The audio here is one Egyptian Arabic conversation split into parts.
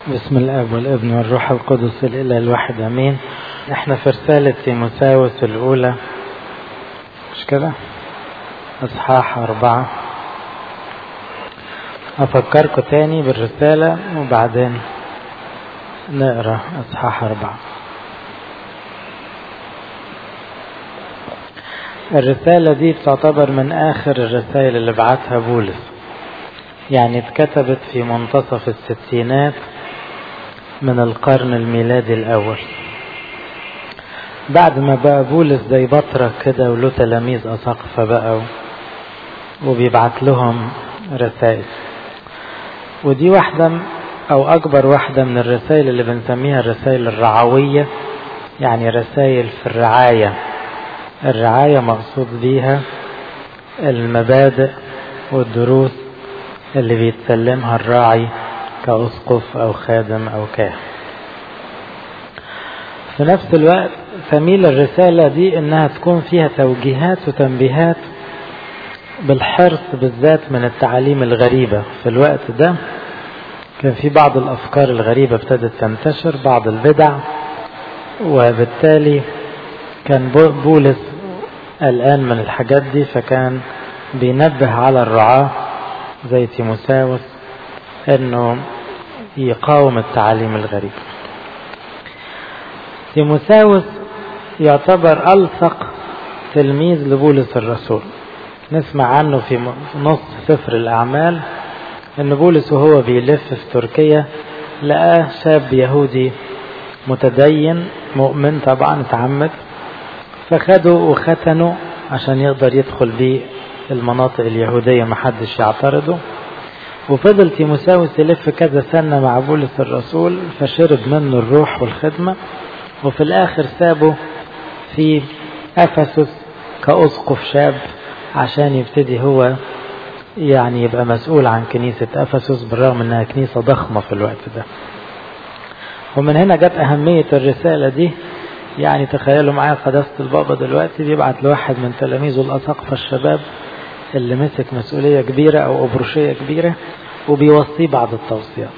بسم الاب والابن والروح القدس الاله الواحد امين احنا في رسالة تيموثاوس الاولى مش كده اصحاح اربعة افكركم تاني بالرسالة وبعدين نقرا اصحاح اربعة الرسالة دي تعتبر من اخر الرسائل اللي بعتها بولس يعني اتكتبت في منتصف الستينات من القرن الميلادي الأول بعد ما بقى بولس زي بطرك كده وله تلاميذ أساقفة بقى وبيبعت لهم رسائل ودي واحدة أو أكبر واحدة من الرسائل اللي بنسميها الرسائل الرعوية يعني رسائل في الرعاية الرعاية مقصود بيها المبادئ والدروس اللي بيتسلمها الراعي كأسقف أو خادم أو كاهن في نفس الوقت تميل الرسالة دي إنها تكون فيها توجيهات وتنبيهات بالحرص بالذات من التعاليم الغريبة في الوقت ده كان في بعض الأفكار الغريبة ابتدت تنتشر بعض البدع وبالتالي كان بولس قلقان من الحاجات دي فكان بينبه على الرعاة زي تيموساوس انه يقاوم التعاليم الغريبة تيموساوس يعتبر ألصق تلميذ لبولس الرسول نسمع عنه في نص سفر الأعمال أن بولس وهو بيلف في تركيا لقاه شاب يهودي متدين مؤمن طبعا اتعمد فخده وختنه عشان يقدر يدخل بيه المناطق اليهودية محدش يعترضه وفضل تيموساوس يلف كذا سنة مع بولس الرسول فشرب منه الروح والخدمة وفي الآخر سابه في أفسس كأسقف شاب عشان يبتدي هو يعني يبقى مسؤول عن كنيسة أفسس بالرغم أنها كنيسة ضخمة في الوقت ده ومن هنا جت أهمية الرسالة دي يعني تخيلوا معايا قداسة البابا دلوقتي بيبعت لواحد من تلاميذه الأساقفة الشباب اللي مسك مسؤولية كبيرة أو أبروشية كبيرة وبيوصيه بعض التوصيات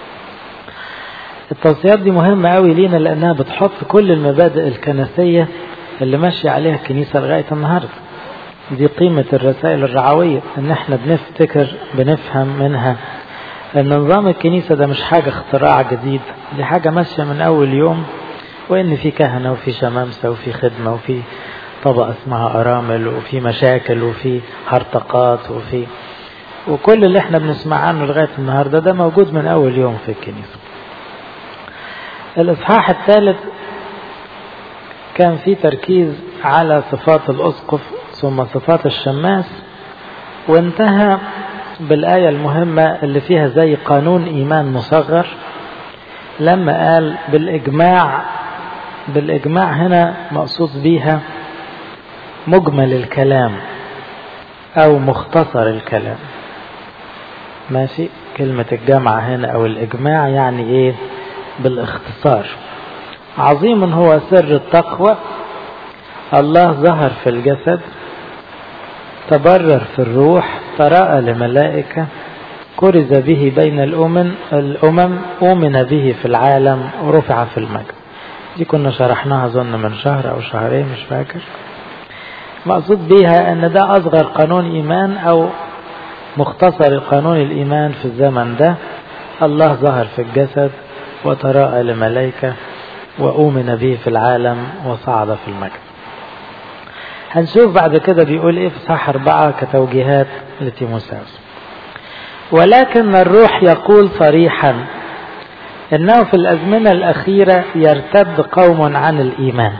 التوصيات دي مهمة قوي لينا لأنها بتحط كل المبادئ الكنسية اللي ماشية عليها الكنيسة لغاية النهاردة دي قيمة الرسائل الرعوية ان احنا بنفتكر بنفهم منها ان نظام الكنيسة ده مش حاجة اختراع جديد دي حاجة ماشية من اول يوم وان في كهنة وفي شمامسة وفي خدمة وفي طبقة اسمها أرامل وفي مشاكل وفي هرطقات وفي وكل اللي احنا بنسمع عنه لغاية النهاردة ده موجود من أول يوم في الكنيسة الإصحاح الثالث كان في تركيز على صفات الأسقف ثم صفات الشماس وانتهى بالآية المهمة اللي فيها زي قانون إيمان مصغر لما قال بالإجماع بالإجماع هنا مقصود بيها مجمل الكلام او مختصر الكلام ماشي كلمة الجامعة هنا او الاجماع يعني ايه بالاختصار عظيم هو سر التقوى الله ظهر في الجسد تبرر في الروح تراءى لملائكة كرز به بين الأمم الأمم أؤمن به في العالم ورفع في المجد دي كنا شرحناها ظن من شهر أو شهرين مش فاكر مقصود بيها ان ده اصغر قانون ايمان او مختصر قانون الايمان في الزمن ده الله ظهر في الجسد وتراءى لملائكة وأؤمن به في العالم وصعد في المجد هنشوف بعد كده بيقول ايه في صح أربعة كتوجيهات لتيموساوس ولكن الروح يقول صريحا انه في الازمنة الاخيرة يرتد قوم عن الايمان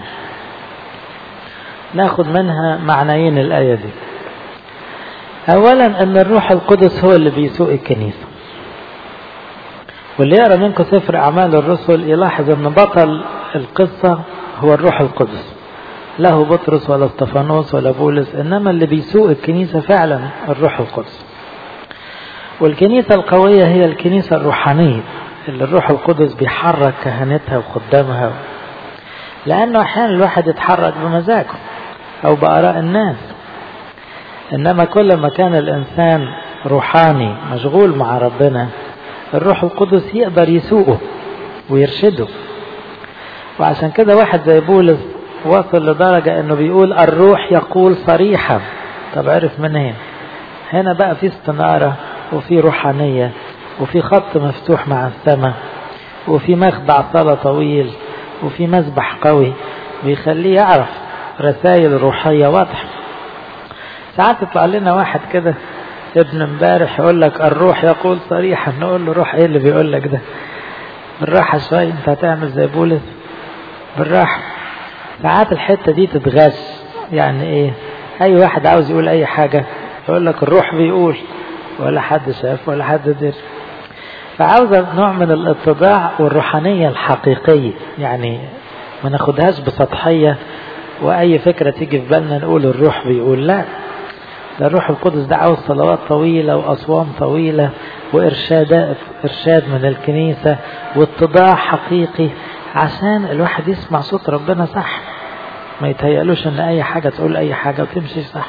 ناخد منها معنيين الآية دي أولا أن الروح القدس هو اللي بيسوق الكنيسة واللي يقرأ منكم سفر أعمال الرسل يلاحظ أن بطل القصة هو الروح القدس له بطرس ولا استفانوس ولا بولس إنما اللي بيسوق الكنيسة فعلا الروح القدس والكنيسة القوية هي الكنيسة الروحانية اللي الروح القدس بيحرك كهنتها وخدامها لأنه أحيانا الواحد يتحرك بمزاجه أو بآراء الناس إنما كل ما كان الإنسان روحاني مشغول مع ربنا الروح القدس يقدر يسوقه ويرشده وعشان كده واحد زي بولس وصل لدرجة انه بيقول الروح يقول صريحا طب عرف منين هنا بقى في استنارة وفي روحانية وفي خط مفتوح مع السماء وفي مخدع صلاة طويل وفي مسبح قوي بيخليه يعرف رسائل روحية واضحة ساعات يطلع لنا واحد كده ابن امبارح يقول لك الروح يقول صريحا نقول له روح ايه اللي بيقول لك ده بالراحة شوية انت هتعمل زي بولس بالراحة ساعات الحتة دي تتغش يعني ايه اي واحد عاوز يقول اي حاجة يقول لك الروح بيقول ولا حد شاف ولا حد در فعاوزة نوع من الاتضاع والروحانية الحقيقية يعني ما ناخدهاش بسطحية واي فكرة تيجي في بالنا نقول الروح بيقول لا ده الروح القدس ده عاوز صلوات طويلة وأصوام طويلة وإرشادات إرشاد من الكنيسة واتضاع حقيقي عشان الواحد يسمع صوت ربنا صح ما يتهيألوش ان اي حاجة تقول اي حاجة وتمشي صح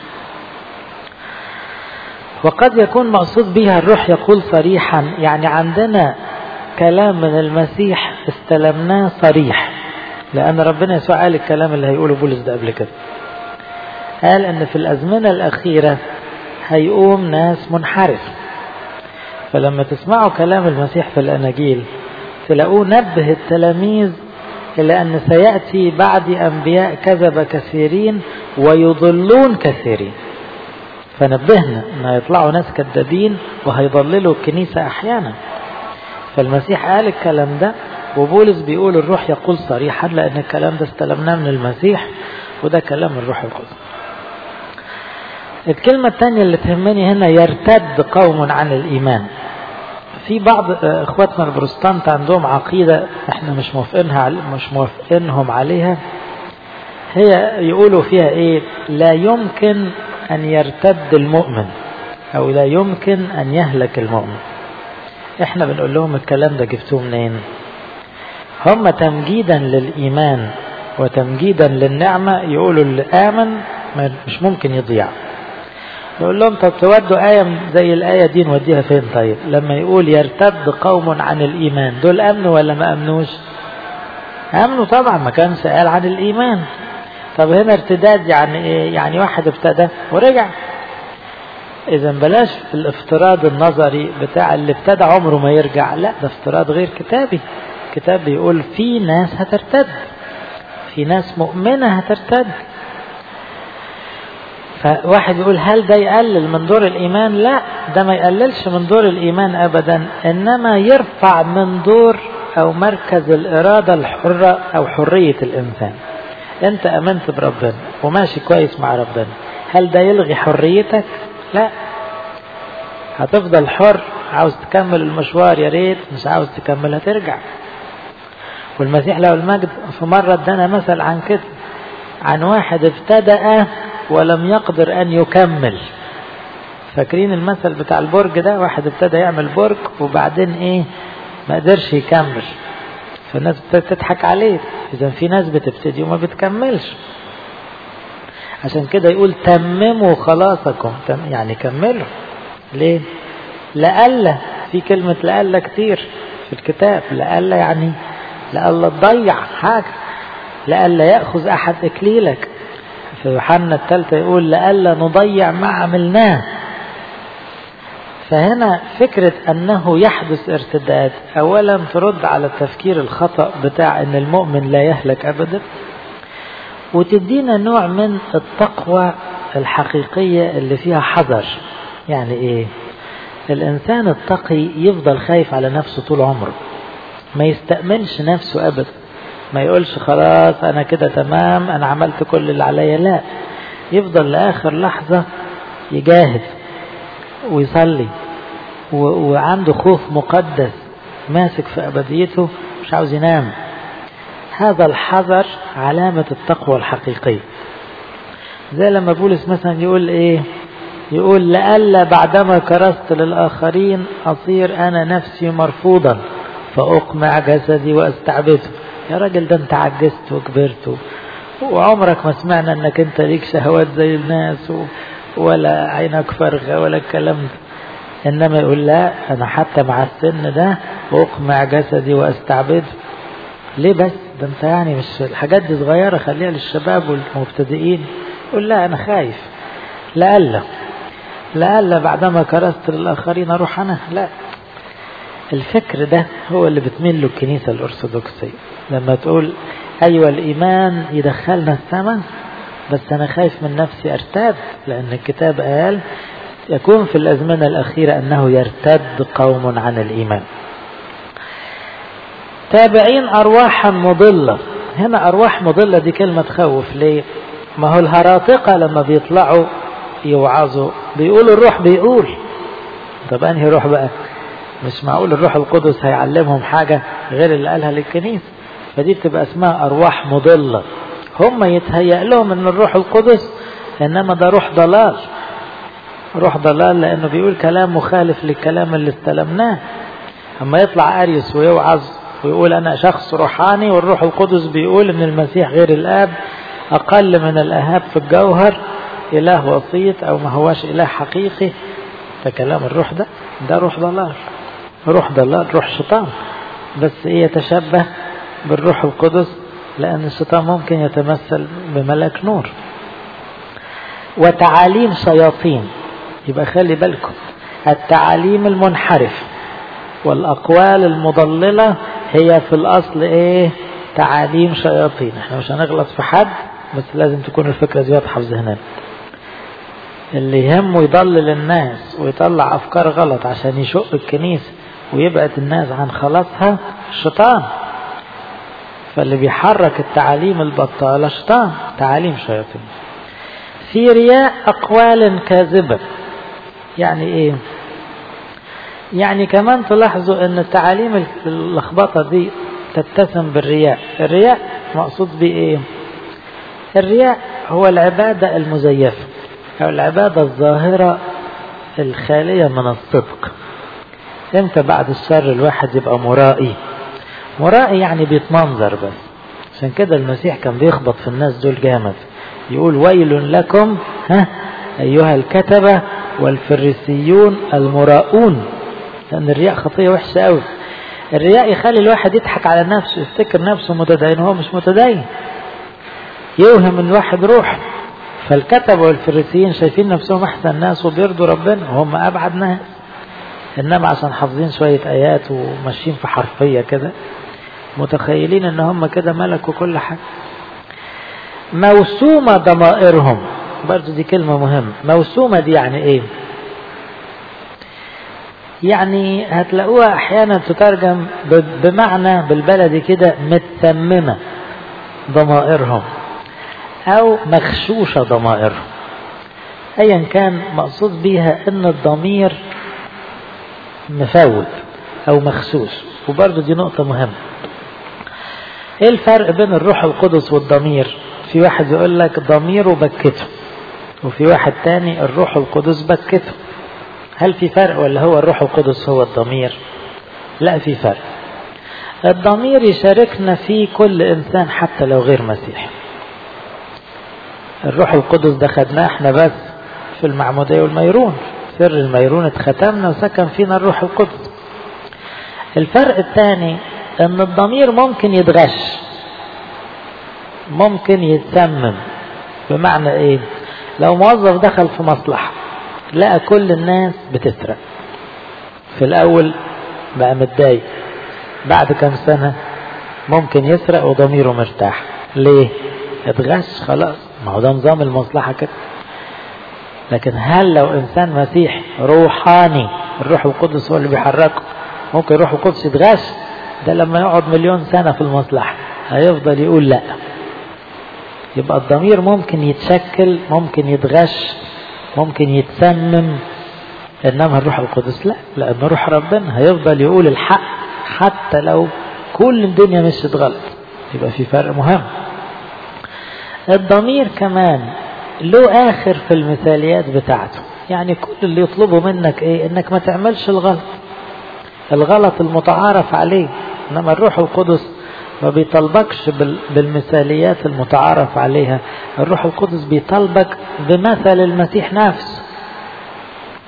وقد يكون مقصود بها الروح يقول صريحا يعني عندنا كلام من المسيح استلمناه صريح لأن ربنا يسوع قال الكلام اللي هيقوله بولس ده قبل كده قال ان في الازمنة الاخيرة هيقوم ناس منحرف فلما تسمعوا كلام المسيح في الاناجيل تلاقوه نبه التلاميذ الى ان سيأتي بعد انبياء كذب كثيرين ويضلون كثيرين فنبهنا ان هيطلعوا ناس كذابين وهيضللوا الكنيسة احيانا فالمسيح قال الكلام ده وبولس بيقول الروح يقول صريحا لان الكلام ده استلمناه من المسيح وده كلام الروح القدس الكلمة الثانية اللي تهمني هنا يرتد قوم عن الإيمان في بعض اخواتنا البروتستانت عندهم عقيدة احنا مش موافقينها مش موافقينهم عليها هي يقولوا فيها ايه لا يمكن ان يرتد المؤمن او لا يمكن ان يهلك المؤمن احنا بنقول لهم الكلام ده جبتوه منين هم تمجيدا للايمان وتمجيدا للنعمة يقولوا اللي آمن مش ممكن يضيع يقول لهم طب تودوا آية زي الآية دي نوديها فين طيب لما يقول يرتد قوم عن الإيمان دول أمنوا ولا ما أمنوش أمنوا طبعا ما كانش قال عن الإيمان طب هنا ارتداد يعني إيه يعني واحد ابتدى ورجع إذا بلاش الافتراض النظري بتاع اللي ابتدى عمره ما يرجع لا ده افتراض غير كتابي كتاب بيقول في ناس هترتد في ناس مؤمنة هترتد فواحد يقول هل ده يقلل من دور الإيمان لا ده ما يقللش من دور الإيمان أبدا إنما يرفع من دور أو مركز الإرادة الحرة أو حرية الإنسان أنت أمنت بربنا وماشي كويس مع ربنا هل ده يلغي حريتك لا هتفضل حر عاوز تكمل المشوار يا ريت مش عاوز تكمل هترجع والمسيح له المجد في مرة ادانا مثل عن كده عن واحد ابتدأ ولم يقدر أن يكمل فاكرين المثل بتاع البرج ده واحد ابتدى يعمل برج وبعدين ايه ما قدرش يكمل فالناس بتضحك عليه اذا في ناس بتبتدي وما بتكملش عشان كده يقول تمموا خلاصكم يعني كملوا ليه لألا في كلمة لألا كتير في الكتاب لألا يعني لألا تضيع حاجة لألا يأخذ أحد إكليلك في يوحنا الثالثة يقول لألا نضيع ما عملناه فهنا فكرة أنه يحدث ارتداد أولا ترد على التفكير الخطأ بتاع أن المؤمن لا يهلك أبدا وتدينا نوع من التقوى الحقيقية اللي فيها حذر يعني إيه الإنسان التقي يفضل خايف على نفسه طول عمره ما يستأمنش نفسه أبدا ما يقولش خلاص أنا كده تمام أنا عملت كل اللي عليا لا يفضل لآخر لحظة يجاهد ويصلي وعنده خوف مقدس ماسك في أبديته مش عاوز ينام هذا الحذر علامة التقوى الحقيقية زي لما بولس مثلا يقول ايه يقول لألا بعدما كرست للآخرين أصير أنا نفسي مرفوضا فأقمع جسدي وأستعبده يا راجل ده انت عجزت وكبرت وعمرك ما سمعنا انك انت ليك شهوات زي الناس ولا عينك فارغة ولا الكلام ده إنما يقول لا أنا حتى مع السن ده أقمع جسدي وأستعبده ليه بس ده انت يعني مش الحاجات دي صغيرة خليها للشباب والمبتدئين يقول لا أنا خايف لألا لألا بعدما كرست للآخرين أروح أنا لا الفكر ده هو اللي بتميل له الكنيسة الأرثوذكسية لما تقول أيوة الإيمان يدخلنا السماء بس أنا خايف من نفسي أرتد لأن الكتاب قال يكون في الأزمنة الأخيرة أنه يرتد قوم عن الإيمان تابعين أرواحا مضلة هنا أرواح مضلة دي كلمة تخوف ليه ما هو الهراطقة لما بيطلعوا يوعظوا بيقولوا الروح بيقول طب أنهي روح بقى مش معقول الروح القدس هيعلمهم حاجة غير اللي قالها للكنيسة فدي بتبقى اسمها أرواح مضلة هم يتهيأ لهم ان الروح القدس انما ده روح ضلال روح ضلال لانه بيقول كلام مخالف للكلام اللي استلمناه اما يطلع اريس ويوعظ ويقول انا شخص روحاني والروح القدس بيقول ان المسيح غير الاب اقل من الآهاب في الجوهر اله وسيط او ما هواش اله حقيقي ده كلام الروح ده ده روح ضلال روح ضلال روح شيطان بس ايه يتشبه بالروح القدس لأن الشيطان ممكن يتمثل بملاك نور وتعاليم شياطين يبقى خلي بالكم التعاليم المنحرف والأقوال المضللة هي في الأصل إيه تعاليم شياطين احنا مش هنغلط في حد بس لازم تكون الفكرة دي واضحة في ذهننا اللي يهمه يضلل الناس ويطلع أفكار غلط عشان يشق الكنيسة ويبعد الناس عن خلاصها الشيطان فاللي بيحرك التعاليم البطالة شيطان تعاليم شياطين في رياء أقوال كاذبة يعني إيه يعني كمان تلاحظوا أن التعاليم اللخبطة دي تتسم بالرياء الرياء مقصود بإيه الرياء هو العبادة المزيفة أو العبادة الظاهرة الخالية من الصدق امتى بعد الشر الواحد يبقى مرائي مرائي يعني بيتمنظر بس عشان كده المسيح كان بيخبط في الناس دول جامد يقول ويل لكم ها أيها الكتبة والفريسيون المراؤون لأن الرياء خطية وحشة قوي الرياء يخلي الواحد يضحك على نفسه يفتكر نفسه متدين وهو مش متدين يوهم الواحد روح فالكتبة والفريسيين شايفين نفسهم أحسن ناس وبيرضوا ربنا وهم أبعد ناس إنما عشان حافظين شوية آيات وماشيين في حرفية كده متخيلين إن هم كده ملكوا كل حاجة موسومة ضمائرهم برضو دي كلمة مهمة موسومة دي يعني إيه يعني هتلاقوها أحيانا تترجم بمعنى بالبلدي كده متسممة ضمائرهم أو مغشوشة ضمائرهم أيا كان مقصود بيها إن الضمير مفوت أو مخسوس وبرضه دي نقطة مهمة إيه الفرق بين الروح القدس والضمير في واحد يقول لك ضميره بكته وفي واحد تاني الروح القدس بكته هل في فرق ولا هو الروح القدس هو الضمير لا في فرق الضمير يشاركنا في كل إنسان حتى لو غير مسيحي الروح القدس ده خدناه احنا بس في المعمودية والميرون سر الميرون اتختمنا وسكن فينا الروح القدس الفرق الثاني ان الضمير ممكن يتغش ممكن يتسمم بمعنى ايه لو موظف دخل في مصلحة لقى كل الناس بتسرق في الاول بقى متضايق بعد كم سنة ممكن يسرق وضميره مرتاح ليه اتغش خلاص ما هو ده نظام المصلحة كده لكن هل لو انسان مسيحي روحاني الروح القدس هو اللي بيحركه ممكن الروح القدس يتغش ده لما يقعد مليون سنة في المصلحة هيفضل يقول لا يبقى الضمير ممكن يتشكل ممكن يتغش ممكن يتسمم انما الروح القدس لا لان روح ربنا هيفضل يقول الحق حتى لو كل الدنيا مشيت غلط يبقى في فرق مهم الضمير كمان له آخر في المثاليات بتاعته يعني كل اللي يطلبه منك ايه انك ما تعملش الغلط الغلط المتعارف عليه انما الروح القدس ما بيطلبكش بالمثاليات المتعارف عليها الروح القدس بيطلبك بمثل المسيح نفسه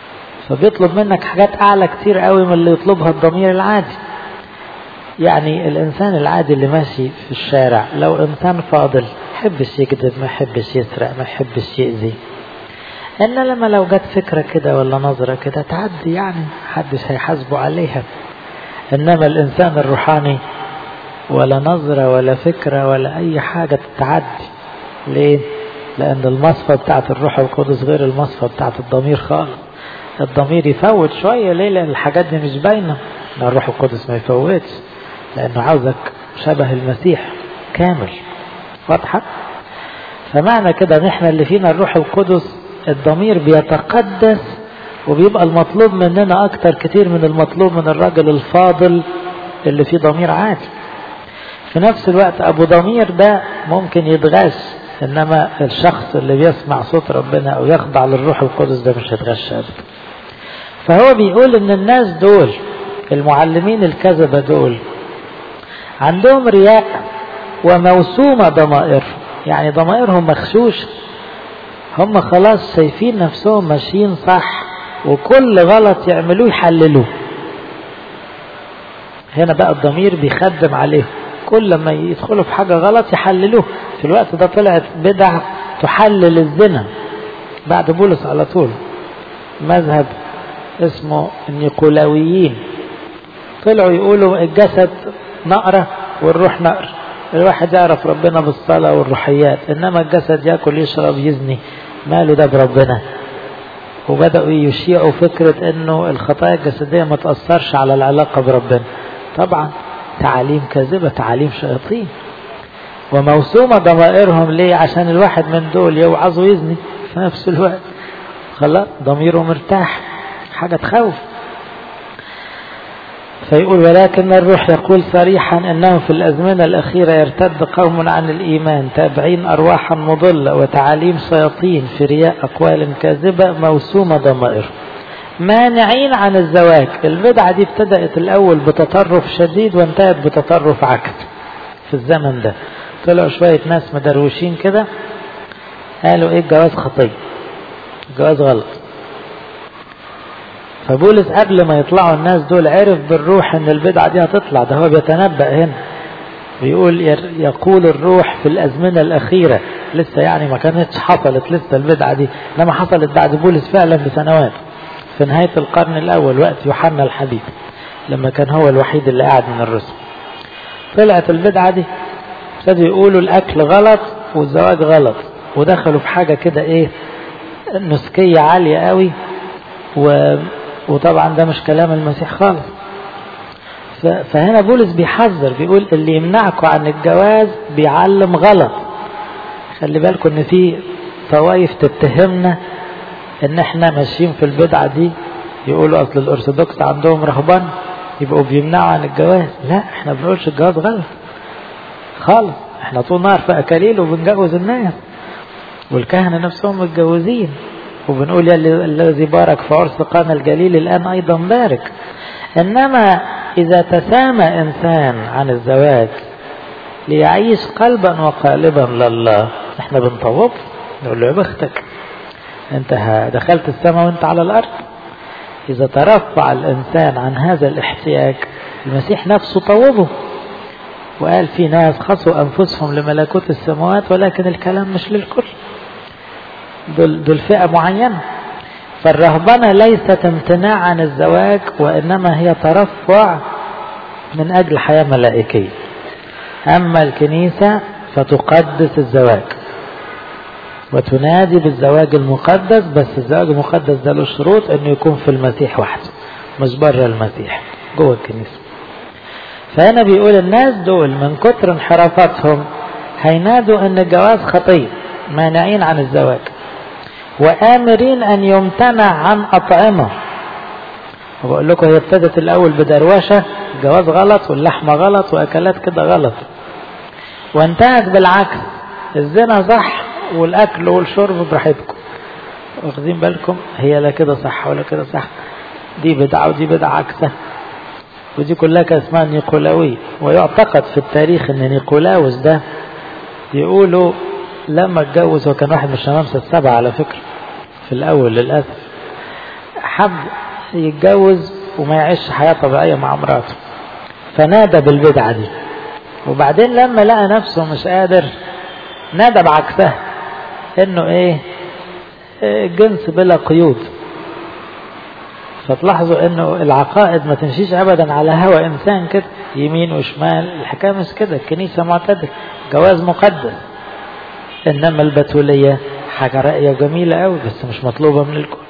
فبيطلب منك حاجات أعلى كتير قوي من اللي يطلبها الضمير العادي يعني الإنسان العادي اللي ماشي في الشارع لو إنسان فاضل يحبش يكذب ما يحبش يسرق ما يحبش يأذي إن لما لو جت فكرة كده ولا نظرة كده تعدي يعني محدش هيحاسبه عليها إنما الإنسان الروحاني ولا نظرة ولا فكرة ولا أي حاجة تعدي ليه؟ لأن المصفى بتاعت الروح القدس غير المصفى بتاعت الضمير خالص الضمير يفوت شوية ليه؟ لأن الحاجات دي مش باينة الروح القدس ما يفوتش لأنه عاوزك شبه المسيح كامل واضحة؟ فمعنى كده ان احنا اللي فينا الروح القدس الضمير بيتقدس وبيبقى المطلوب مننا اكتر كتير من المطلوب من الراجل الفاضل اللي فيه ضمير عادي في نفس الوقت ابو ضمير ده ممكن يتغش انما الشخص اللي بيسمع صوت ربنا او يخضع للروح القدس ده مش هيتغش ابدا فهو بيقول ان الناس دول المعلمين الكذبة دول عندهم رياء وموسومة ضمائر يعني ضمائرهم مخشوش هم خلاص شايفين نفسهم ماشيين صح وكل غلط يعملوه يحللوه هنا بقى الضمير بيخدم عليهم كل لما يدخلوا في حاجة غلط يحللوه في الوقت ده طلعت بدع تحلل الزنا بعد بولس على طول مذهب اسمه النيقولاويين طلعوا يقولوا الجسد نقرة والروح نقر الواحد يعرف ربنا بالصلاة والروحيات إنما الجسد يأكل يشرب يزني ماله ده بربنا وبدأوا يشيعوا فكرة إنه الخطايا الجسدية ما تأثرش على العلاقة بربنا طبعا تعاليم كاذبة تعاليم شياطين وموسومة ضمائرهم ليه عشان الواحد من دول يوعظ ويزني في نفس الوقت خلاص ضميره مرتاح حاجة تخوف فيقول ولكن الروح يقول صريحا انه في الازمنه الاخيره يرتد قوم عن الايمان تابعين ارواحا مضله وتعاليم شياطين في رياء اقوال كاذبه موسومه ضمائر مانعين عن الزواج البدعه دي ابتدات الاول بتطرف شديد وانتهت بتطرف عكس في الزمن ده طلعوا شويه ناس مدروشين كده قالوا ايه الجواز خطيه الجواز غلط فبولس قبل ما يطلعوا الناس دول عرف بالروح ان البدعة دي هتطلع ده هو بيتنبأ هنا بيقول يقول الروح في الأزمنة الأخيرة لسه يعني ما كانتش حصلت لسه البدعة دي لما حصلت بعد بولس فعلا بسنوات في نهاية القرن الأول وقت يوحنا الحبيب لما كان هو الوحيد اللي قاعد من الرسل طلعت البدعة دي ابتدوا يقولوا الأكل غلط والزواج غلط ودخلوا في حاجة كده إيه نسكية عالية قوي و وطبعا ده مش كلام المسيح خالص فهنا بولس بيحذر بيقول اللي يمنعكم عن الجواز بيعلم غلط خلي بالكم ان في طوائف تتهمنا ان احنا ماشيين في البدعة دي يقولوا اصل الارثوذكس عندهم رهبان يبقوا بيمنعوا عن الجواز لا احنا بنقولش الجواز غلط خالص احنا طول نهار في اكاليل وبنجوز الناس والكهنة نفسهم متجوزين وبنقول يا الذي بارك في عرس قانا الجليل الآن أيضا بارك إنما إذا تسامى إنسان عن الزواج ليعيش قلبا وقالبا لله احنا بنطوب نقول له يا بختك انت دخلت السماء وانت على الأرض إذا ترفع الإنسان عن هذا الاحتياج المسيح نفسه طوبه وقال في ناس خصوا أنفسهم لملكوت السماوات ولكن الكلام مش للكل دول, دول فئة معينة فالرهبنة ليست امتناع عن الزواج وإنما هي ترفع من أجل حياة ملائكية أما الكنيسة فتقدس الزواج وتنادي بالزواج المقدس بس الزواج المقدس ده له شروط انه يكون في المسيح وحده مش بره المسيح جوه الكنيسه فهنا بيقول الناس دول من كتر انحرافتهم هينادوا ان الجواز خطيه مانعين عن الزواج وآمرين أن يمتنع عن أطعمة وبقول لكم هي ابتدت الأول بدروشة الجواز غلط واللحمة غلط وأكلات كده غلط وانتهت بالعكس الزنا صح والأكل والشرب براحتكم واخدين بالكم هي لا كده صح ولا كده صح دي بدعة ودي بدعة عكسها ودي كلها كان اسمها نيقولاوية ويعتقد في التاريخ ان نيقولاوس ده يقولوا لما اتجوز هو كان واحد من الشمامسة السبعة على فكرة في الأول للأسف حب يتجوز وما يعيش حياة طبيعية مع مراته فنادى بالبدعة دي وبعدين لما لقى نفسه مش قادر نادى بعكسها انه ايه الجنس بلا قيود فتلاحظوا انه العقائد ما تمشيش ابدا على هوى انسان كده يمين وشمال الحكايه مش كده الكنيسه معتدل جواز مقدس انما البتوليه حاجه راقيه وجميله قوي بس مش مطلوبه من الكل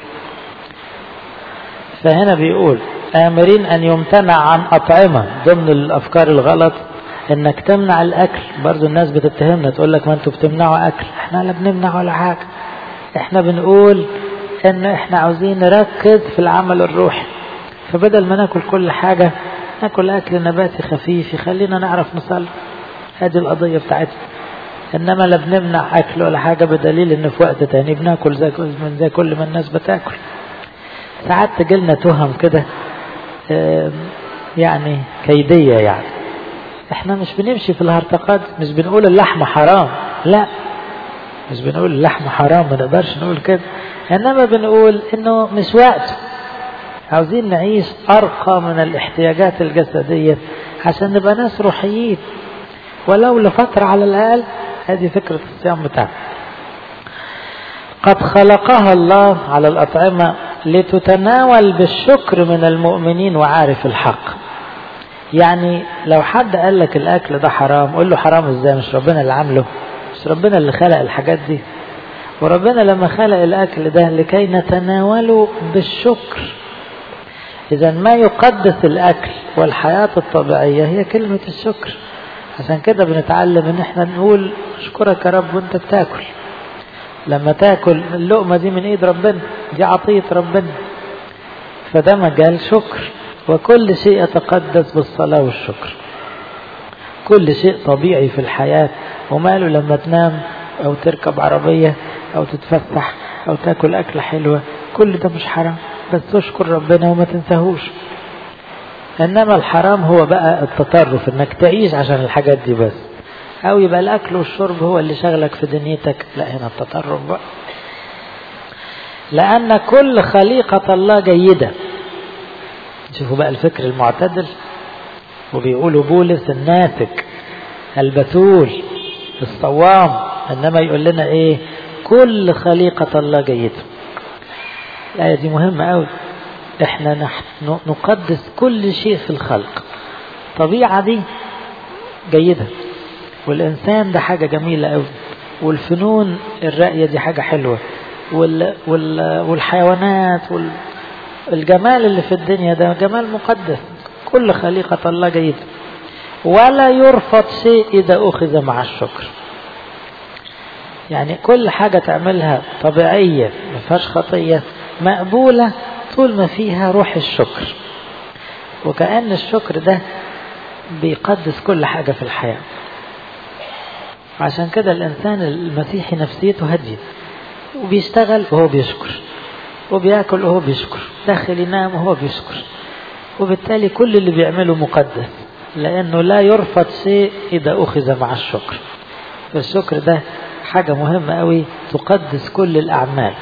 فهنا بيقول آمرين أن يمتنع عن أطعمة ضمن الأفكار الغلط إنك تمنع الأكل برضو الناس بتتهمنا تقول لك ما أنتوا بتمنعوا أكل إحنا لا بنمنع ولا حاجة إحنا بنقول إن إحنا عاوزين نركز في العمل الروحي فبدل ما ناكل كل حاجة ناكل أكل نباتي خفيف يخلينا نعرف نصلي هذه القضية بتاعتنا إنما لا بنمنع أكل ولا حاجة بدليل إن في وقت تاني بناكل زي من زي كل ما الناس بتاكل ساعات تجيلنا تهم كده يعني كيدية يعني احنا مش بنمشي في الهرطقات مش بنقول اللحم حرام لا مش بنقول اللحم حرام ما نقدرش نقول كده انما بنقول انه مش وقته عاوزين نعيش ارقى من الاحتياجات الجسدية عشان نبقى ناس روحيين ولو لفترة على الاقل هذه فكرة الصيام بتاعنا قد خلقها الله على الأطعمة لتتناول بالشكر من المؤمنين وعارف الحق يعني لو حد قال لك الأكل ده حرام قول له حرام ازاي مش ربنا اللي عامله مش ربنا اللي خلق الحاجات دي وربنا لما خلق الأكل ده لكي نتناوله بالشكر إذا ما يقدس الأكل والحياة الطبيعية هي كلمة الشكر عشان كده بنتعلم ان احنا نقول اشكرك يا رب وانت بتاكل لما تاكل اللقمة دي من ايد ربنا دي عطية ربنا فده مجال شكر وكل شيء يتقدس بالصلاة والشكر كل شيء طبيعي في الحياة وماله لما تنام او تركب عربية او تتفسح او تاكل اكلة حلوة كل ده مش حرام بس تشكر ربنا وما تنساهوش انما الحرام هو بقى التطرف انك تعيش عشان الحاجات دي بس او يبقى الاكل والشرب هو اللي شغلك في دنيتك لا هنا التطرف بقى لان كل خليقة الله جيدة شوفوا بقى الفكر المعتدل وبيقولوا بولس الناسك البتول الصوام انما يقول لنا ايه كل خليقة الله جيدة الآية دي مهمة قوي احنا نقدس كل شيء في الخلق طبيعة دي جيدة والإنسان ده حاجة جميلة قوي والفنون الرأية دي حاجة حلوة وال وال والحيوانات والجمال اللي في الدنيا ده جمال مقدس كل خليقة الله جيدة ولا يرفض شيء إذا أخذ مع الشكر يعني كل حاجة تعملها طبيعية ما فيهاش خطية مقبولة طول ما فيها روح الشكر وكأن الشكر ده بيقدس كل حاجة في الحياة عشان كده الإنسان المسيحي نفسيته هادية وبيشتغل وهو بيشكر وبياكل وهو بيشكر داخل ينام وهو بيشكر وبالتالي كل اللي بيعمله مقدس لأنه لا يرفض شيء إذا أخذ مع الشكر فالشكر ده حاجة مهمة قوي تقدس كل الأعمال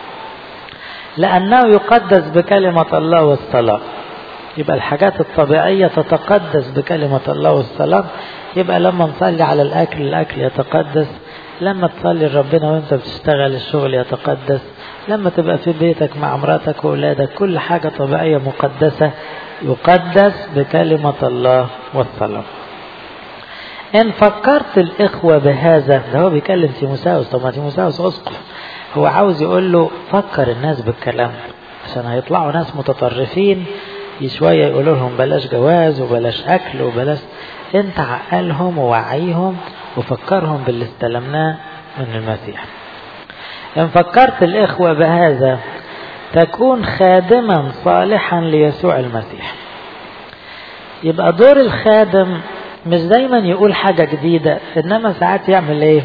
لأنه يقدس بكلمة الله والصلاة يبقى الحاجات الطبيعية تتقدس بكلمة الله والصلاة يبقى لما نصلي على الأكل الأكل يتقدس لما تصلي لربنا وانت بتشتغل الشغل يتقدس لما تبقى في بيتك مع مراتك وأولادك كل حاجة طبيعية مقدسة يقدس بكلمة الله والصلاة إن فكرت الإخوة بهذا ده هو بيكلم تيموساوس طب ما تيموساوس أسقف هو عاوز يقول له فكر الناس بالكلام عشان هيطلعوا ناس متطرفين شوية يقولوا لهم بلاش جواز وبلاش أكل وبلاش أنت عقلهم ووعيهم وفكرهم باللي استلمناه من المسيح إن فكرت الإخوة بهذا تكون خادما صالحا ليسوع المسيح يبقى دور الخادم مش دايما يقول حاجة جديدة إنما ساعات يعمل إيه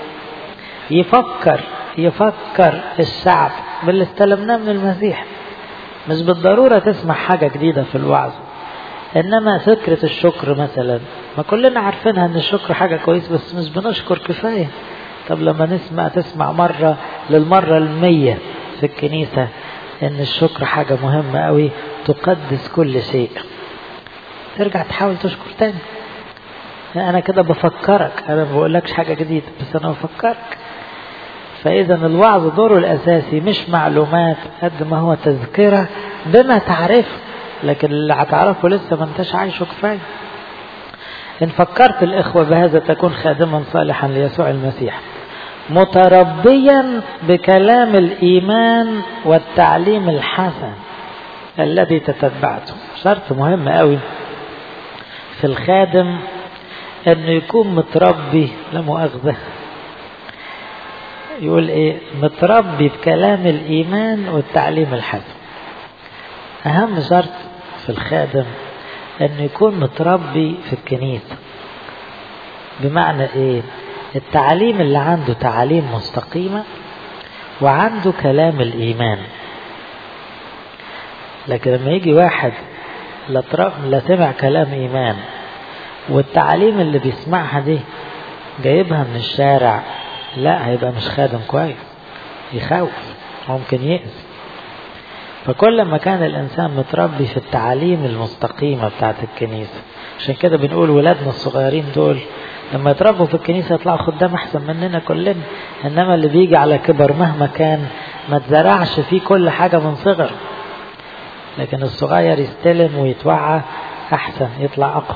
يفكر يفكر الشعب باللي استلمناه من المسيح مش بالضرورة تسمع حاجة جديدة في الوعظ إنما فكرة الشكر مثلا ما كلنا عارفينها إن الشكر حاجة كويس بس مش بنشكر كفاية طب لما نسمع تسمع مرة للمرة المية في الكنيسة ان الشكر حاجة مهمة قوي تقدس كل شيء ترجع تحاول تشكر تاني انا كده بفكرك انا ما بقولكش حاجة جديدة بس انا بفكرك فاذا الوعظ دوره الاساسي مش معلومات قد ما هو تذكرة بما تعرفه لكن اللي هتعرفه لسه ما انتش عايشه كفايه إن فكرت الإخوة بهذا تكون خادما صالحا ليسوع المسيح متربيا بكلام الإيمان والتعليم الحسن الذي تتبعته شرط مهم قوي في الخادم أنه يكون متربي لا مؤاخذة يقول إيه متربي بكلام الإيمان والتعليم الحسن أهم شرط في الخادم انه يكون متربي في الكنيسة بمعنى ايه التعليم اللي عنده تعاليم مستقيمة وعنده كلام الايمان لكن لما يجي واحد لا, لا سمع كلام ايمان والتعاليم اللي بيسمعها دي جايبها من الشارع لا هيبقى مش خادم كويس يخوف ممكن يأذي فكل ما كان الإنسان متربي في التعاليم المستقيمة بتاعت الكنيسة عشان كده بنقول ولادنا الصغيرين دول لما يتربوا في الكنيسة يطلعوا خدام أحسن مننا كلنا إنما اللي بيجي على كبر مهما كان ما تزرعش فيه كل حاجة من صغر لكن الصغير يستلم ويتوعى أحسن يطلع أقوى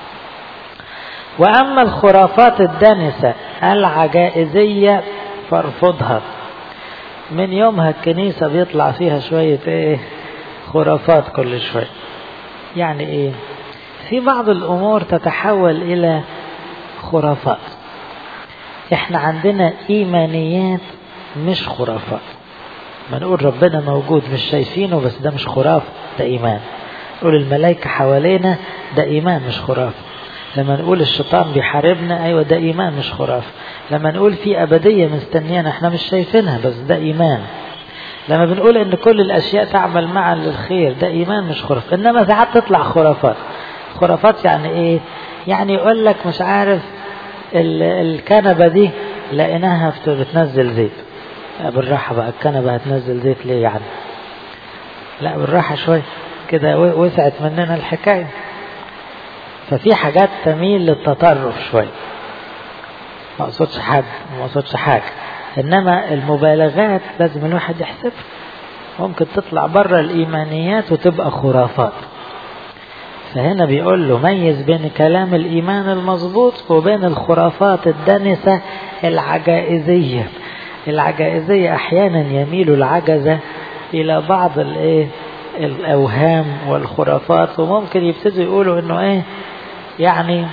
وأما الخرافات الدنسة العجائزية فارفضها من يومها الكنيسة بيطلع فيها شوية ايه خرافات كل شوية يعني ايه في بعض الامور تتحول الى خرافات احنا عندنا ايمانيات مش خرافات ما نقول ربنا موجود مش شايفينه بس ده مش خرافة ده ايمان نقول الملائكة حوالينا ده ايمان مش خرافة لما نقول الشيطان بيحاربنا ايوه ده ايمان مش خرافه لما نقول في ابديه مستنيانا احنا مش شايفينها بس ده ايمان لما بنقول ان كل الاشياء تعمل معا للخير ده ايمان مش خرافه انما ساعات تطلع خرافات خرافات يعني ايه يعني يقول لك مش عارف الكنبه دي لقيناها بتنزل زيت بالراحه بقى الكنبه هتنزل زيت ليه يعني لا بالراحه شويه كده وسعت مننا الحكايه ففي حاجات تميل للتطرف شوية ما اقصدش حد ما اقصدش حاجة انما المبالغات لازم الواحد يحسبها ممكن تطلع بره الايمانيات وتبقى خرافات فهنا بيقول له ميز بين كلام الايمان المظبوط وبين الخرافات الدنسة العجائزية العجائزية احيانا يميل العجزة الى بعض الايه الاوهام والخرافات وممكن يبتدوا يقولوا انه ايه يعني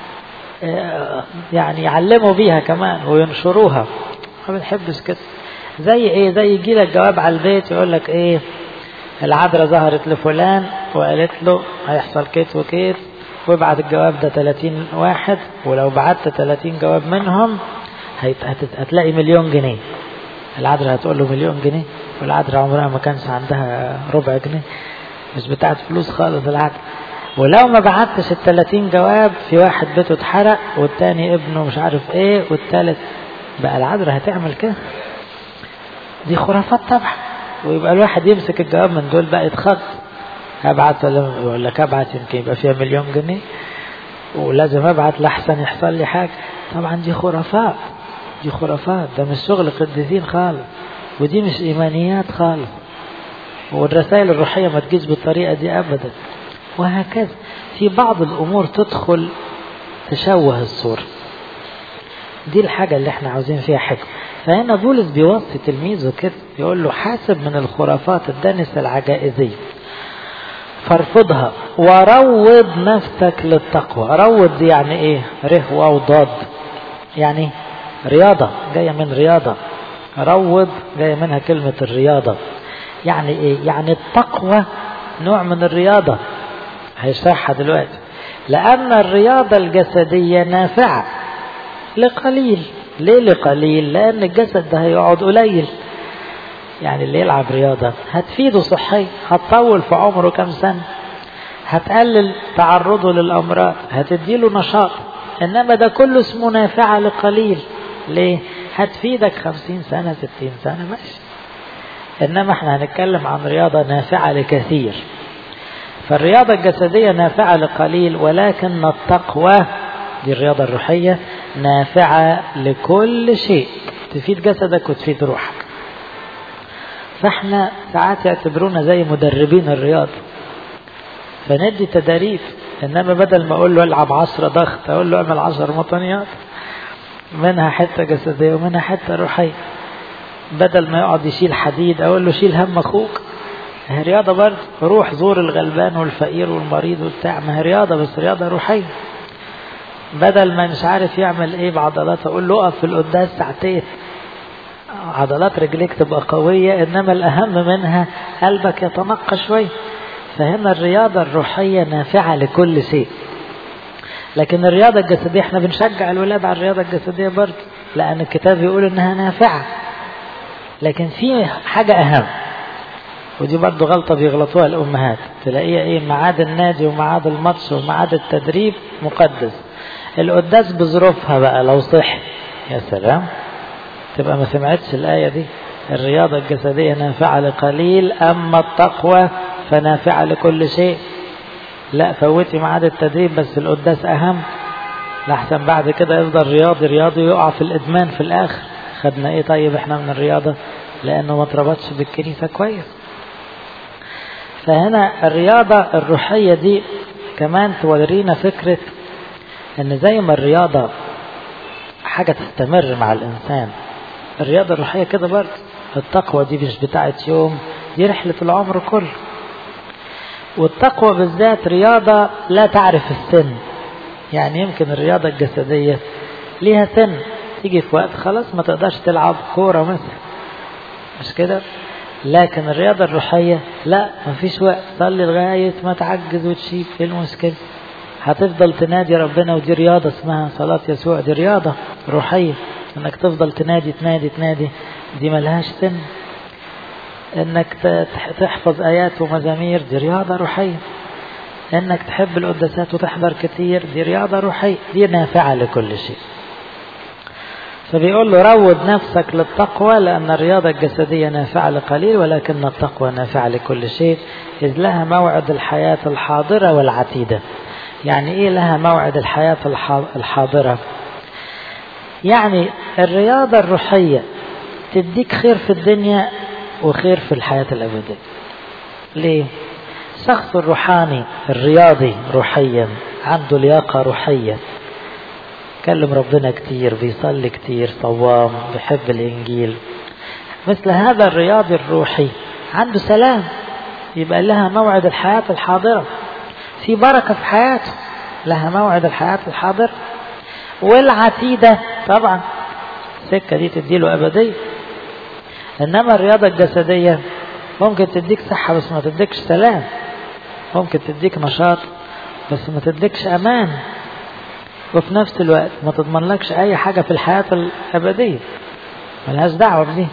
يعني يعلموا بيها كمان وينشروها ما بنحبش كده زي ايه زي يجي لك جواب على البيت يقول لك ايه العذراء ظهرت لفلان وقالت له هيحصل كيت وكيت وابعت الجواب ده 30 واحد ولو بعت 30 جواب منهم هتلاقي مليون جنيه العذراء هتقول له مليون جنيه والعذراء عمرها ما كانش عندها ربع جنيه مش بتاعت فلوس خالص العذراء ولو ما بعتش ال 30 جواب في واحد بيته اتحرق والتاني ابنه مش عارف ايه والتالت بقى العذراء هتعمل كده دي خرافات طبعا ويبقى الواحد يمسك الجواب من دول بقى يتخض هبعت ولا يقول لك ابعت يمكن يبقى فيها مليون جنيه ولازم ابعت لحسن يحصل لي حاجه طبعا دي خرافات دي خرافات ده مش شغل قديسين خالص ودي مش ايمانيات خالص والرسائل الروحيه ما تجيش بالطريقه دي ابدا وهكذا في بعض الأمور تدخل تشوه الصورة دي الحاجة اللي احنا عاوزين فيها حكمة فهنا بولس بيوصي تلميذه كده يقول له حاسب من الخرافات الدنسة العجائزية فارفضها وروض نفسك للتقوى روض دي يعني ايه ره واو ضاد يعني رياضة جاية من رياضة روض جاية منها كلمة الرياضة يعني ايه يعني التقوى نوع من الرياضة هيشرحها دلوقتي لأن الرياضة الجسدية نافعة لقليل ليه لقليل لأن الجسد ده هيقعد قليل يعني اللي يلعب رياضة هتفيده صحيا هتطول في عمره كم سنة هتقلل تعرضه للأمراض هتديله نشاط إنما ده كله اسمه نافعة لقليل ليه هتفيدك خمسين سنة ستين سنة ماشي إنما احنا هنتكلم عن رياضة نافعة لكثير فالرياضة الجسدية نافعة لقليل ولكن التقوى دي الرياضة الروحية نافعة لكل شيء تفيد جسدك وتفيد روحك فاحنا ساعات يعتبرونا زي مدربين الرياضة فندي تدريب انما بدل ما اقول له العب عشرة ضغط اقول له اعمل عشر مطنيات منها حتة جسدية ومنها حتة روحية بدل ما يقعد يشيل حديد اقول له شيل هم اخوك هي رياضة برضه روح زور الغلبان والفقير والمريض والبتاع ما هي رياضة بس رياضة روحية بدل ما مش عارف يعمل ايه بعضلات اقول له اقف في القداس ساعتين عضلات رجليك تبقى قوية انما الاهم منها قلبك يتنقى شوية فهنا الرياضة الروحية نافعة لكل شيء لكن الرياضة الجسدية احنا بنشجع الولاد على الرياضة الجسدية برضه لأن الكتاب يقول إنها نافعة لكن في حاجة أهم ودي برضه غلطة بيغلطوها الأمهات تلاقيها إيه ميعاد النادي وميعاد الماتش وميعاد التدريب مقدس القداس بظروفها بقى لو صح يا سلام تبقى ما سمعتش الآية دي الرياضة الجسدية نافعة لقليل أما التقوى فنافعة لكل شيء لا فوتي ميعاد التدريب بس القداس أهم لحسن بعد كده يفضل رياضي رياضي يقع في الإدمان في الآخر خدنا إيه طيب إحنا من الرياضة لأنه ما اتربطش بالكنيسة كويس فهنا الرياضة الروحية دي كمان تورينا فكرة ان زي ما الرياضة حاجة تستمر مع الانسان الرياضة الروحية كده برضه التقوى دي مش بتاعت يوم دي رحلة العمر كله والتقوى بالذات رياضة لا تعرف السن يعني يمكن الرياضة الجسدية ليها سن تيجي في وقت خلاص ما تقدرش تلعب كورة مثلا مش كده لكن الرياضة الروحية لا مفيش وقت صلي لغاية ما تعجز وتشيب ايه المشكلة هتفضل تنادي ربنا ودي رياضة اسمها صلاة يسوع دي رياضة روحية انك تفضل تنادي تنادي تنادي دي ملهاش سن انك تحفظ ايات ومزامير دي رياضة روحية انك تحب القداسات وتحضر كتير دي رياضة روحية دي نافعة لكل شيء فبيقول له روض نفسك للتقوى لأن الرياضة الجسدية نافعة لقليل ولكن التقوى نافعة لكل شيء إذ لها موعد الحياة الحاضرة والعتيدة يعني إيه لها موعد الحياة الحاضرة يعني الرياضة الروحية تديك خير في الدنيا وخير في الحياة الأبدية ليه؟ الشخص الروحاني الرياضي روحيا عنده لياقة روحية كلم ربنا كتير بيصلي كتير صوام بيحب الإنجيل مثل هذا الرياضي الروحي عنده سلام يبقى لها موعد الحياة الحاضرة في بركة في حياته لها موعد الحياة الحاضرة والعتيدة طبعا السكة دي تديله أبدية إنما الرياضة الجسدية ممكن تديك صحة بس ما تديكش سلام ممكن تديك نشاط بس ما تديكش أمان وفي نفس الوقت ما تضمنلكش أي حاجة في الحياة الأبدية ملهاش دعوة بدي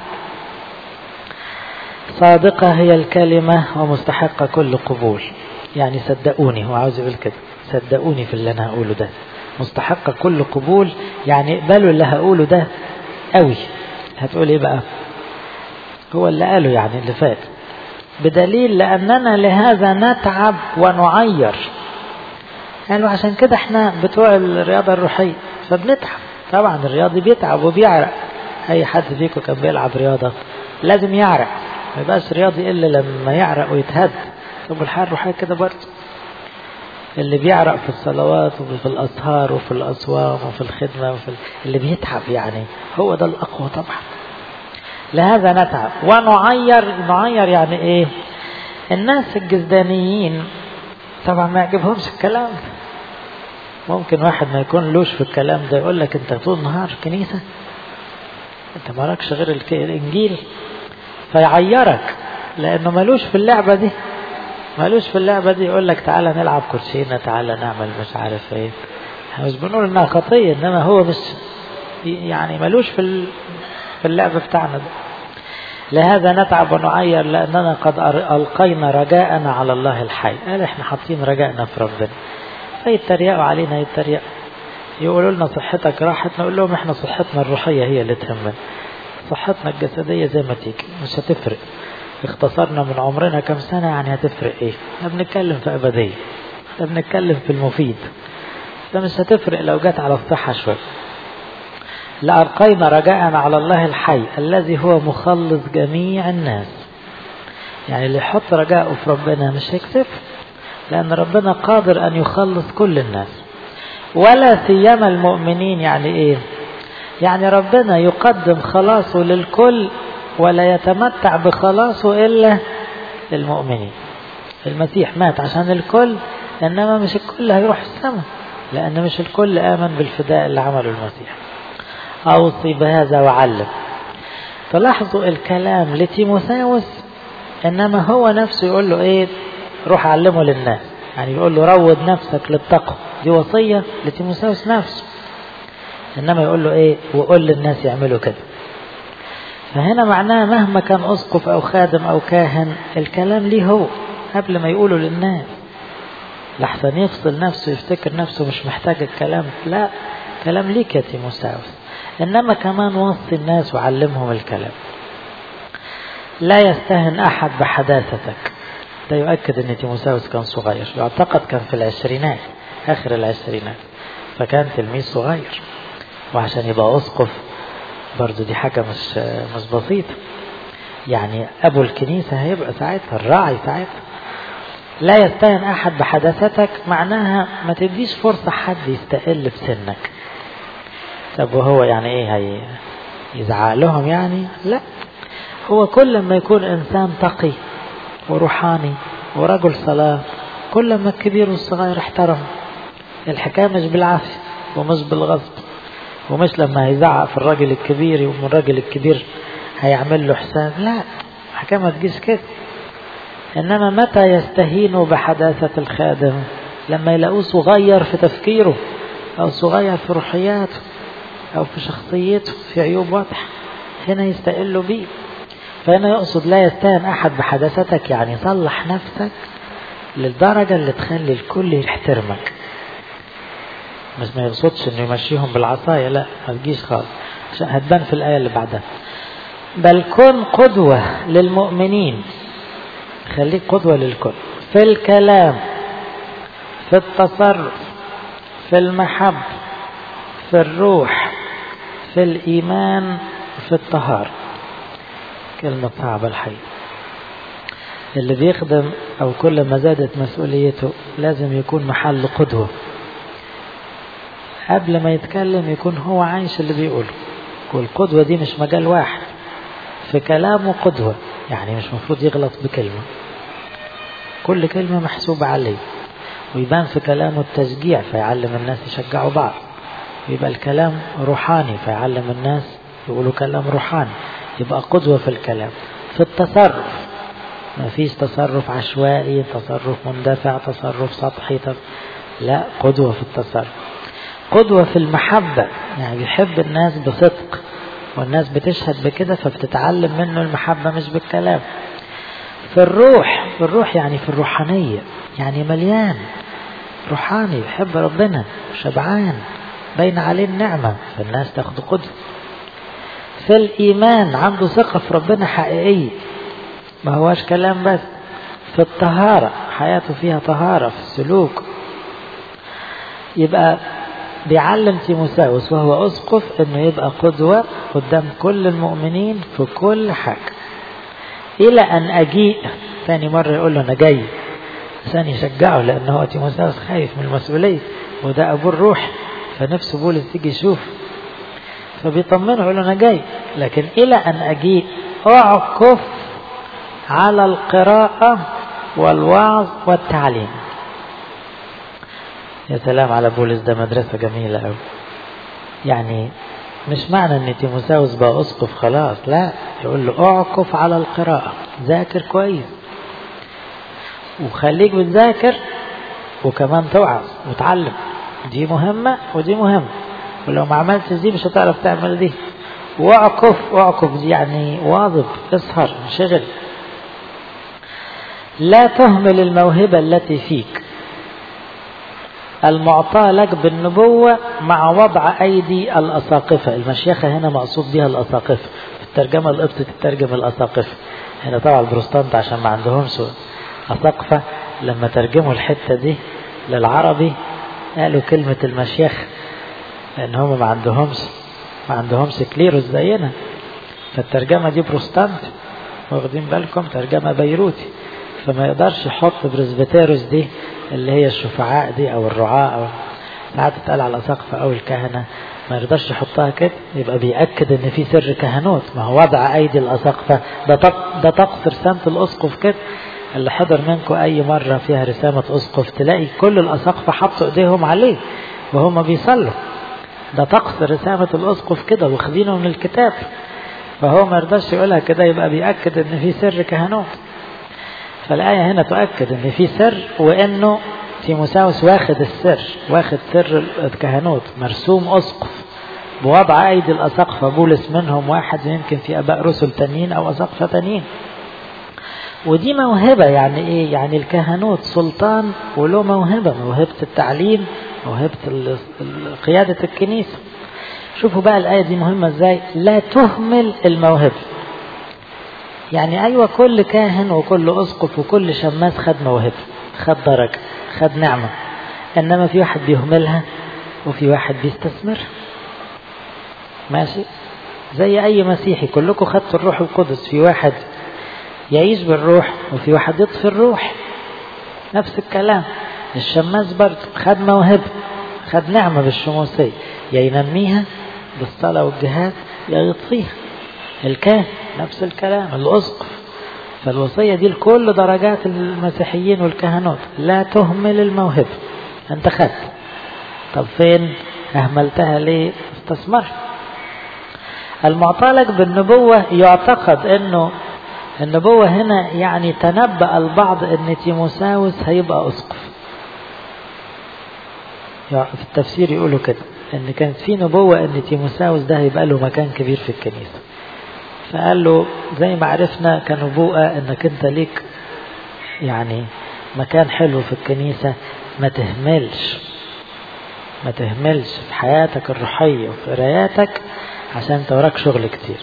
صادقة هي الكلمة ومستحقة كل قبول يعني صدقوني هو عاوز يقول كده صدقوني في اللي أنا هقوله ده مستحقة كل قبول يعني اقبلوا اللي هقوله ده قوي هتقول ايه بقى هو اللي قاله يعني اللي فات بدليل لأننا لهذا نتعب ونعير قالوا عشان كده احنا بتوع الرياضة الروحية فبنتعب طبعا الرياضي بيتعب وبيعرق أي حد فيكم كان بيلعب رياضة لازم يعرق ما يبقاش رياضي إلا لما يعرق ويتهد طب الحياة الروحية كده برضه اللي بيعرق في الصلوات وفي الأسهار وفي الأصوام وفي الخدمة وفي اللي بيتعب يعني هو ده الأقوى طبعا لهذا نتعب ونعير نعير يعني ايه الناس الجزدانيين طبعا ما يعجبهمش الكلام ممكن واحد ما يكون لوش في الكلام ده يقول لك انت طول النهار كنيسة انت مالكش غير الانجيل فيعيرك لانه ملوش في اللعبة دي مالوش في اللعبة دي يقول لك تعالى نلعب كوتشينة تعالى نعمل مش عارف ايه احنا مش بنقول انها خطية انما هو مش يعني مالوش في في اللعب بتاعنا ده لهذا نتعب ونعير لأننا قد ألقينا رجاءنا على الله الحي قال احنا حاطين رجائنا في ربنا فيتريقوا علينا يتريقوا يقولوا لنا صحتك راحت نقول لهم احنا صحتنا الروحية هي اللي تهمنا صحتنا الجسدية زي ما تيجي مش هتفرق اختصرنا من عمرنا كم سنة يعني هتفرق ايه احنا بنتكلم في أبدية احنا بنتكلم في المفيد فمش هتفرق لو جت على الصحة شوية لألقينا رجاء على الله الحي الذي هو مخلص جميع الناس يعني اللي يحط رجاءه في ربنا مش هيكسف لأن ربنا قادر أن يخلص كل الناس ولا سيما المؤمنين يعني إيه يعني ربنا يقدم خلاصه للكل ولا يتمتع بخلاصه إلا المؤمنين المسيح مات عشان الكل إنما مش الكل هيروح السماء لأن مش الكل آمن بالفداء اللي عمله المسيح أوصي بهذا وعلم تلاحظوا الكلام لتيموثاوس إنما هو نفسه يقول له إيه روح علمه للناس يعني يقول له روض نفسك للتقوى دي وصية لتيموثاوس نفسه إنما يقول له إيه وقول للناس يعملوا كده فهنا معناه مهما كان أسقف أو خادم أو كاهن الكلام ليه هو قبل ما يقوله للناس لحسن يفصل نفسه يفتكر نفسه مش محتاج الكلام لا كلام ليك يا تيموثاوس إنما كمان وصي الناس وعلمهم الكلام لا يستهن أحد بحداثتك ده يؤكد أن تيموثاوس كان صغير يعتقد كان في العشرينات آخر العشرينات فكان تلميذ صغير وعشان يبقى أسقف برضو دي حاجة مش مش بسيطة يعني أبو الكنيسة هيبقى ساعتها الراعي ساعتها لا يستهن أحد بحداثتك معناها ما تديش فرصة حد يستقل بسنك طب وهو يعني ايه هي يزعق لهم يعني لا هو كل ما يكون انسان تقي وروحاني ورجل صلاة كل ما الكبير والصغير احترم الحكاية مش بالعافية ومش بالغصب ومش لما هيزعق في الراجل الكبير يقوم الراجل الكبير هيعمل له حساب لا الحكاية ما تجيش كده إنما متى يستهينوا بحداثة الخادم لما يلاقوه صغير في تفكيره أو صغير في روحياته أو في شخصيته في عيوب واضحة هنا يستقلوا بيه فهنا يقصد لا يستهن أحد بحداثتك يعني صلح نفسك للدرجة اللي تخلي الكل يحترمك مش ما يقصدش انه يمشيهم بالعصاية لا ما تجيش خالص عشان هتبان في الآية اللي بعدها بل كن قدوة للمؤمنين خليك قدوة للكل في الكلام في التصرف في المحبة في الروح في الإيمان في الطهارة كلمة صعبة الحقيقة اللي بيخدم أو كل ما زادت مسؤوليته لازم يكون محل قدوة قبل ما يتكلم يكون هو عايش اللي بيقوله والقدوة دي مش مجال واحد في كلامه قدوة يعني مش مفروض يغلط بكلمة كل كلمة محسوبة عليه ويبان في كلامه التشجيع فيعلم الناس يشجعوا بعض يبقى الكلام روحاني فيعلم الناس يقولوا كلام روحاني يبقى قدوة في الكلام في التصرف ما فيش تصرف عشوائي تصرف مندفع تصرف سطحي تصرف لا قدوة في التصرف قدوة في المحبة يعني بيحب الناس بصدق والناس بتشهد بكده فبتتعلم منه المحبة مش بالكلام في الروح في الروح يعني في الروحانية يعني مليان روحاني يحب ربنا شبعان بين عليه النعمة فالناس تاخد قدوة في الإيمان عنده ثقة في ربنا حقيقية ما هواش كلام بس في الطهارة حياته فيها طهارة في السلوك يبقى بيعلم تيموساوس وهو أسقف أنه يبقى قدوة قدام كل المؤمنين في كل حاجة إلى أن أجيء ثاني مرة يقول له أنا جاي عشان يشجعه لأن هو تيموساوس خايف من المسؤولية وده أبوه الروح فنفسه بولس يجي يشوف فبيطمنه يقول له أنا جاي لكن إلى أن أجيء أعكف على القراءة والوعظ والتعليم يا سلام على بولس ده مدرسة جميلة أوي يعني مش معنى ان تيموساوس بقى اسقف خلاص لا يقول له اعكف على القراءة ذاكر كويس وخليك بتذاكر وكمان توعظ وتعلم دي مهمة ودي مهمة ولو ما عملتش دي مش هتعرف تعمل دي واعكف اعكف دي يعني واظب اسهر انشغل لا تهمل الموهبة التي فيك المعطاة لك بالنبوة مع وضع أيدي الأساقفة المشيخة هنا مقصود بها الأساقفة في الترجمة القبطة تترجم الأساقفة هنا طبعا البروستانت عشان ما عندهمش أساقفة لما ترجموا الحتة دي للعربي قالوا كلمة المشيخ لأن هم ما عندهمش ما عندهمش كليروس زينا فالترجمة دي بروستانت واخدين بالكم ترجمة بيروتي فما يقدرش يحط برزبتيروس دي اللي هي الشفعاء دي أو الرعاة أو ساعات تتقال على سقف أو الكهنة ما يقدرش يحطها كده يبقى بيأكد ان في سر كهنوت ما هو وضع ايدي الاساقفة ده ده طقس رسامة الاسقف كده اللي حضر منكم اي مرة فيها رسامة اسقف تلاقي كل الاساقفة حطوا ايديهم عليه وهم بيصلوا ده طقس رسامة الاسقف كده واخدينه من الكتاب فهو ما يرضاش يقولها كده يبقى بيأكد ان في سر كهنوت فالآية هنا تؤكد ان في سر وانه تيموساوس واخد السر واخد سر الكهنوت مرسوم أسقف بوضع أيدي الأساقفة بولس منهم واحد يمكن في أباء رسل تانيين أو أساقفة تانيين ودي موهبة يعني إيه يعني الكهنوت سلطان وله موهبة موهبة التعليم موهبة قيادة الكنيسة شوفوا بقى الآية دي مهمة إزاي لا تهمل الموهبة يعني أيوة كل كاهن وكل أسقف وكل شماس خد موهبة خد درجة خد نعمة إنما في واحد بيهملها وفي واحد بيستثمرها ماشي زي أي مسيحي كلكم خدتوا الروح القدس في واحد يعيش بالروح وفي واحد يطفي الروح نفس الكلام الشماس برضه خد موهبة خد نعمة بالشموسية يا ينميها بالصلاة والجهاد يا يطفيها الكاهن نفس الكلام الأسقف فالوصية دي لكل درجات المسيحيين والكهنوت لا تهمل الموهبة انت خدت طب فين اهملتها ليه استثمر المعتلق بالنبوة يعتقد انه النبوة هنا يعني تنبأ البعض ان تيموساوس هيبقى اسقف في التفسير يقولوا كده ان كانت في نبوة ان تيموساوس ده هيبقى له مكان كبير في الكنيسة فقال له زي ما عرفنا كنبوءة انك انت ليك يعني مكان حلو في الكنيسة ما تهملش ما تهملش في حياتك الروحية وفي قراياتك عشان انت وراك شغل كتير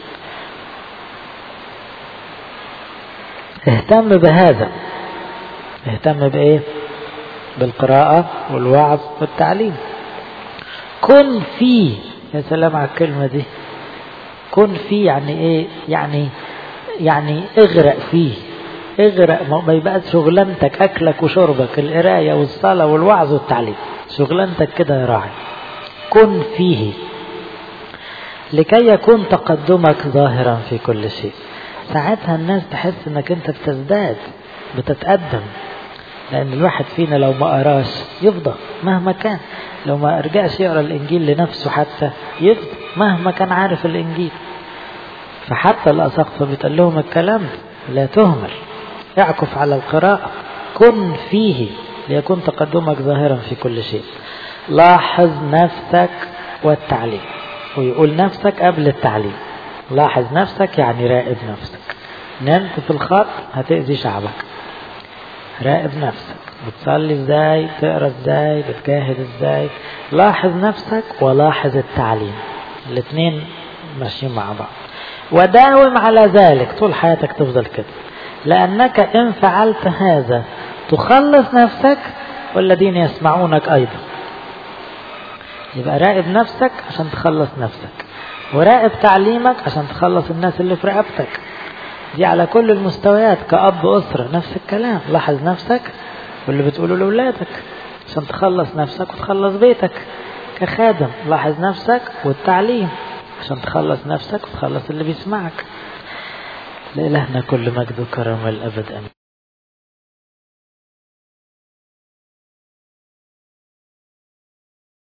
اهتم بهذا اهتم بايه بالقراءة والوعظ والتعليم كن فيه يا سلام على الكلمة دي كن فيه يعني ايه يعني يعني اغرق فيه اغرق ما يبقى شغلانتك اكلك وشربك القراية والصلاة والوعظ والتعليم شغلانتك كده يا راعي كن فيه لكي يكون تقدمك ظاهرا في كل شيء ساعتها الناس تحس انك انت بتزداد بتتقدم لان الواحد فينا لو ما قراش يفضى مهما كان لو ما رجعش يقرا الانجيل لنفسه حتى يفضى مهما كان عارف الانجيل فحتى الاساقفه بتقول لهم الكلام لا تهمل اعكف على القراءه كن فيه ليكون تقدمك ظاهرا في كل شيء لاحظ نفسك والتعليم ويقول نفسك قبل التعليم لاحظ نفسك يعني راقب نفسك نمت في الخط هتأذي شعبك راقب نفسك بتصلي ازاي تقرا ازاي بتجاهد ازاي لاحظ نفسك ولاحظ التعليم الاثنين ماشيين مع بعض وداوم على ذلك طول حياتك تفضل كده لأنك إن فعلت هذا تخلص نفسك والذين يسمعونك أيضا يبقى راقب نفسك عشان تخلص نفسك وراقب تعليمك عشان تخلص الناس اللي في رقبتك دي على كل المستويات كأب أسرة نفس الكلام لاحظ نفسك واللي بتقوله لأولادك عشان تخلص نفسك وتخلص بيتك كخادم لاحظ نفسك والتعليم عشان تخلص نفسك وتخلص اللي بيسمعك لإلهنا كل مجد وكرم الأبد أمين